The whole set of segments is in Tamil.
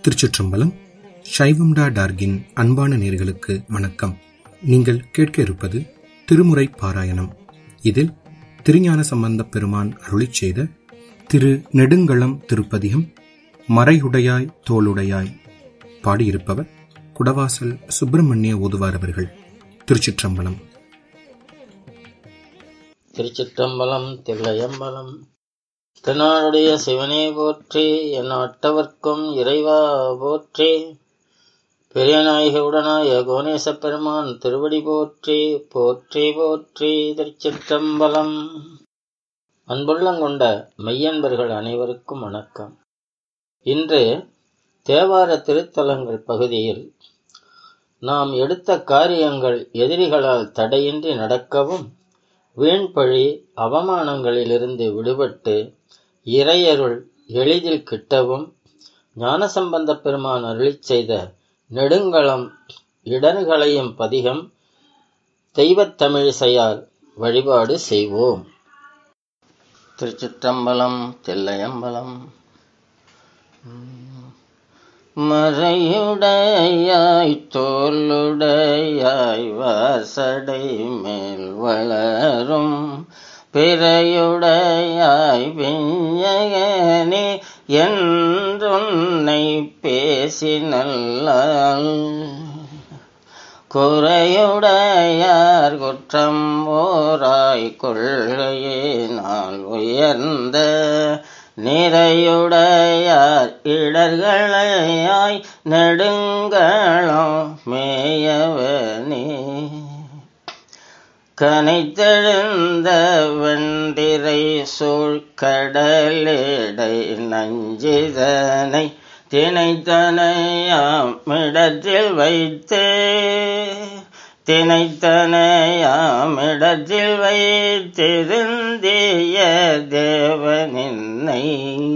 திருச்சிற்றம்பலம் சைவம்டா டார்கின் அன்பான நேர்களுக்கு வணக்கம் நீங்கள் கேட்க இருப்பது திருமுறை பாராயணம் இதில் திருஞான சம்பந்தப் பெருமான் அருளிச் செய்த திரு நெடுங்களம் திருப்பதிகம் மறையுடையாய் தோளுடையாய் பாடியிருப்பவர் குடவாசல் சுப்பிரமணிய ஓதுவார் அவர்கள் திருச்சிற்றம்பலம் திருச்சிற்றம்பலம் தில்லையம்பலம் தென்னாடுடைய சிவனே போற்றி என் அட்டவர்க்கும் இறைவா போற்றி பெரியநாயக உடனாய கோணேசப் பெருமான் திருவடி போற்றி போற்றி போற்றி திருச்சிற்றம்பலம் அன்புள்ளங்கொண்ட மெய்யன்பர்கள் அனைவருக்கும் வணக்கம் இன்று தேவார திருத்தலங்கள் பகுதியில் நாம் எடுத்த காரியங்கள் எதிரிகளால் தடையின்றி நடக்கவும் வீண்பழி அவமானங்களிலிருந்து விடுபட்டு இறையருள் எளிதில் கிட்டவும் ஞானசம்பந்த பெருமான் அருளிச் செய்த நெடுங்களம் இடர்களையும் பதிகம் தெய்வத் தமிழிசையால் வழிபாடு செய்வோம் திருச்சிற்றம்பலம் தில்லையம்பலம் மறையுடையாய் தோளுடையாய் வாசடை மேல் வளரும் பிறையுடையாய் விஞ்ஞகனே என்றுன்னை பேசினல்லால் குறையுடையார் குற்றம் ஓராய் கொள்ளையினால் உயர்ந்த நிறையுடையார் இடர்களையாய் நெடுங்களம் மேயவனே கனைத்தெழுந்த வெண்டிரை சூழ்கடலிடை நஞ்சிதனை திணைத்தனையாம் இடத்தில் வைத்தே திணைத்தனையாம் இடத்தில் வைத்திருந்திய தேவனின்னை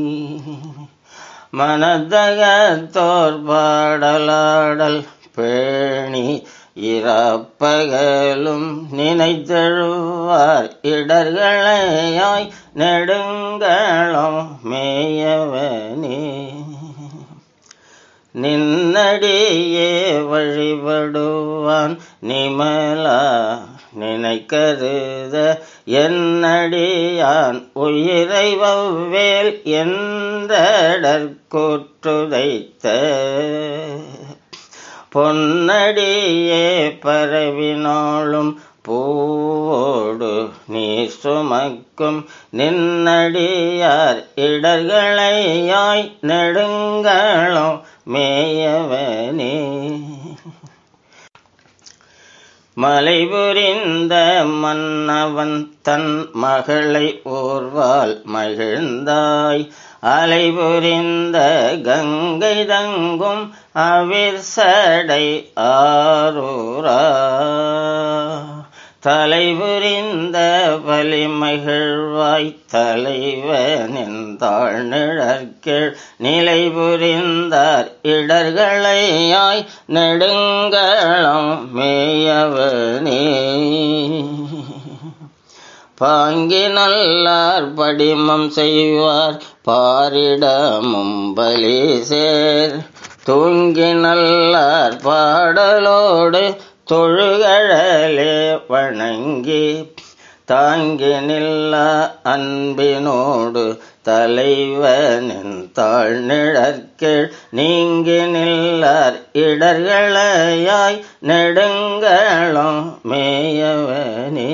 மனதகத்தோர் பாடலாடல் பேணி இறப்பகலும் நினைத்தழுவார் இடர்களையாய் நெடுங்களம் மேயவனே நின்னடியே வழிபடுவான் நிமலா நினைக்கருத என்னடியான் உயிரை வவ்வேல் என்றடற்கூற்றுதைத்த பொன்னடியே பரவினாலும் பூவோடு நீ சுமக்கும் நின்னடியார் இடர்களையாய் நெடுங்களம் மேயவனே மலை புரிந்த மன்னவன் தன் மகளை ஓர்வால் மகிழ்ந்தாய் அலை புரிந்த கங்கை தங்கும் அவிர் சடை ஆரூரா தலை புரிந்த வலிமகிழ்வாய் தலைவனின் தாழ்நிழற்கீழ் நிலை புரிந்தார் இடர்களையாய் நெடுங்களம் மேயவனே பாங்கி நல்லார் படிமம் செய்வார் பாரிடமும் பலி சேர் தூங்கி நல்லார் பாடலோடு தொழுகழலே வணங்கி தாங்கி நில்ல அன்பினோடு தலைவனின் தாழ்நிழற்கீழ் நீங்கி நில்லார் இடர்களையாய் நெடுங்களம் மேயவனே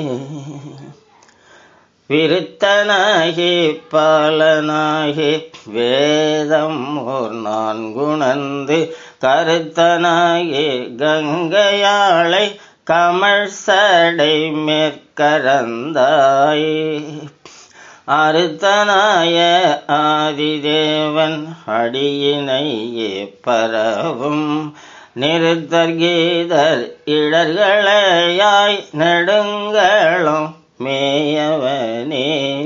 விருத்தனாகி பாலனாகி வேதம் ஓர் நான் குணந்து கருத்தனாகி கங்கையாளை கமல் சடை மேற்கரந்தாய் அறுத்தனாய ஆதிதேவன் அடியினையே பரவும் நிறுத்தர் கீதர் இடர்களையாய் நெடுங்களும் மேயவனே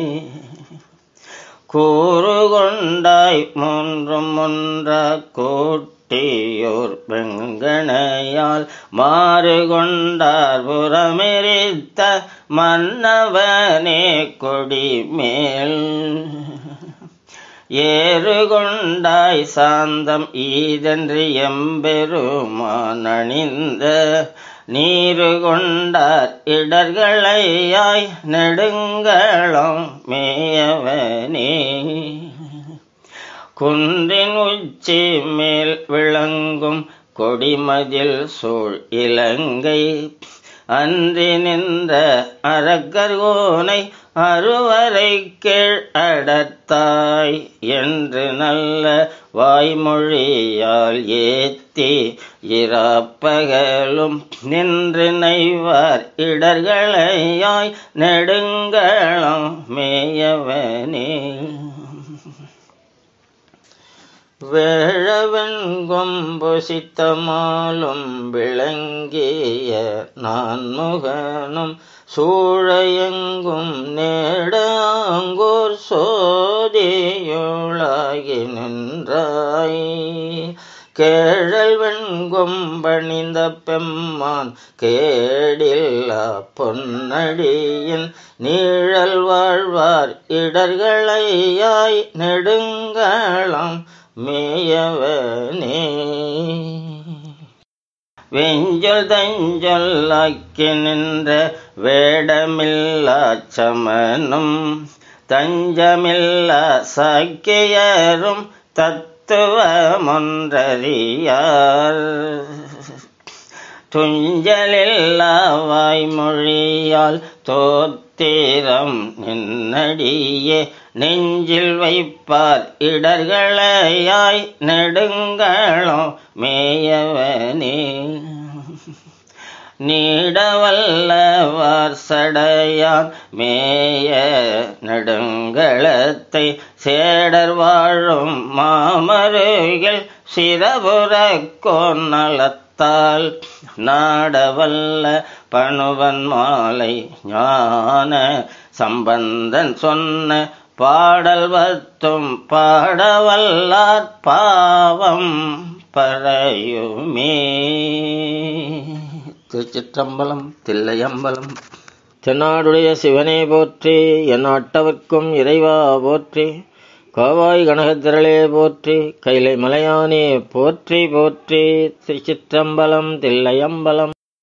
கூறு கொண்டாய் மூன்றும் ஒன்றா கூட்டியோர் வெங்கனையால் மாறு கொண்டார் புறமெரித்த மன்னவனே கொடி மேல் ஏறு கொண்டாய் சாந்தம் ஈதென்று எம்பெருமான் அணிந்த நீரு கொண்டார் இடர்களையாய் நெடுங்களம் மேயவனே குன்றின் உச்சி மேல் விளங்கும் கொடிமதில் சூழ் இலங்கை அன்றி நின்ற அரக்கர்கோனை அறுவரை கீழ் அடத்தாய் என்று நல்ல வாய்மொழியால் ஏத்தி இராப்பகலும் நின்று நைவார் இடர்களையாய் நெடுங்களம் மேயவனே வேழவெண்கொம்புசித்தமாலும் விளங்கிய நான்முகனும் சூழையெங்கும் நேடாங்கோர் சோதியுளாகி நின்றாய் கேழல் வெண்கொம்பணிந்த பெம்மான் கேடில்லா பொன்னடியின் நீழல் வாழ்வார் இடர்களையாய் நெடுங்களம் மேயவனே வெஞ்சொல் தஞ்சொல்லாக்கி நின்ற வேடமில்லா சமனும் தஞ்சமில்லா சாக்கியரும் தத்துவமொன்றறியார் துஞ்சலில்லா வாய்மொழியால் தோத்திரம் நின்னடியே நெஞ்சில் வைப்பார் இடர்களையாய் நெடுங்களம் மேயவனே நீடவல்லவார் சடையான் மேய நெடுங்களத்தை சேடர் வாழும் மாமருகில் சிறபுற கோநலத்தால் நாடவல்ல பணுவன் மாலை ஞான சம்பந்தன் சொன்ன பாடல் வத்தும் பாடவல்லார் பாவம் பறையுமே திருச்சிற்றம்பலம் தில்லையம்பலம் தென்னாடுடைய சிவனே போற்றி என் அட்டவர்க்கும் இறைவா போற்றி கோவாய் கனகத்திரளே போற்றி கைலை மலையானே போற்றி போற்றி திருச்சிற்றம்பலம் தில்லையம்பலம்